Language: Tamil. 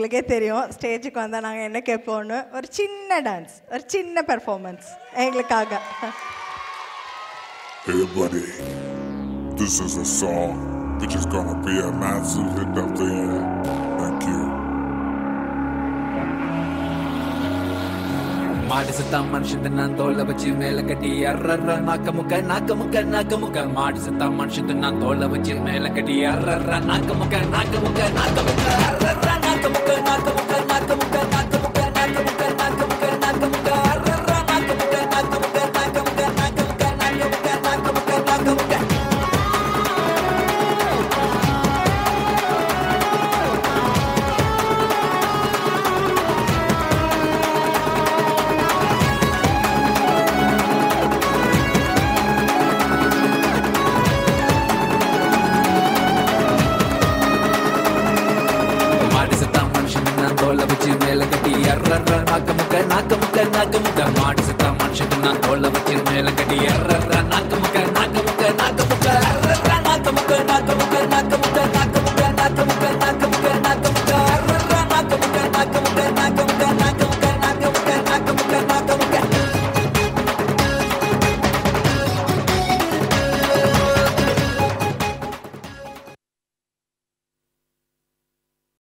உங்களுக்கே தெரியும் ஸ்டேஜுக்கு வந்தால் நாங்கள் என்ன கேட்போன்னு ஒரு சின்ன டான்ஸ் ஒரு சின்ன பெர்ஃபார்மன்ஸ் எங்களுக்காக Hey buddy, this is a song which is gonna be a massive hit of the year. Thank you. மாடு சுத்தா மனுஷன் நான் தோலை வச்சு மேல கட்டி அர்றர்ற நாக்க முக்க நாக்க முக்க நாக்க முக்க மாடு சுத்தா மனுஷன் நான் தோலை வச்சு மேல கட்டி அர்றர்ற நாக்க முக்க நாக்க முக்க நாக்க முக்க அர்றர்ற நாக்க முக்க நாக்க முக்க நாக்க முக்க நாக்க முக்க நாக்க முக்க நாக்க முக்க நாக்க முக்க அர்றர்ற நாக்க முக்க நாக்க முக்க நாக்க முக்க நாக்க முக்க நாக்க முக்க நாக்க முக்க நாக்க முக்க மாடு சுத்தா மனுஷன் நான் தோலை வச்சு மேல கட்டி அர்றர்ற நாக்க முக்க நாக்க முக்க நாக்க முக்க மாடு சுத்தா மனுஷன் நான் தோலை வச்சு மேல கட்டி அர்றர்ற நாக்க முக்க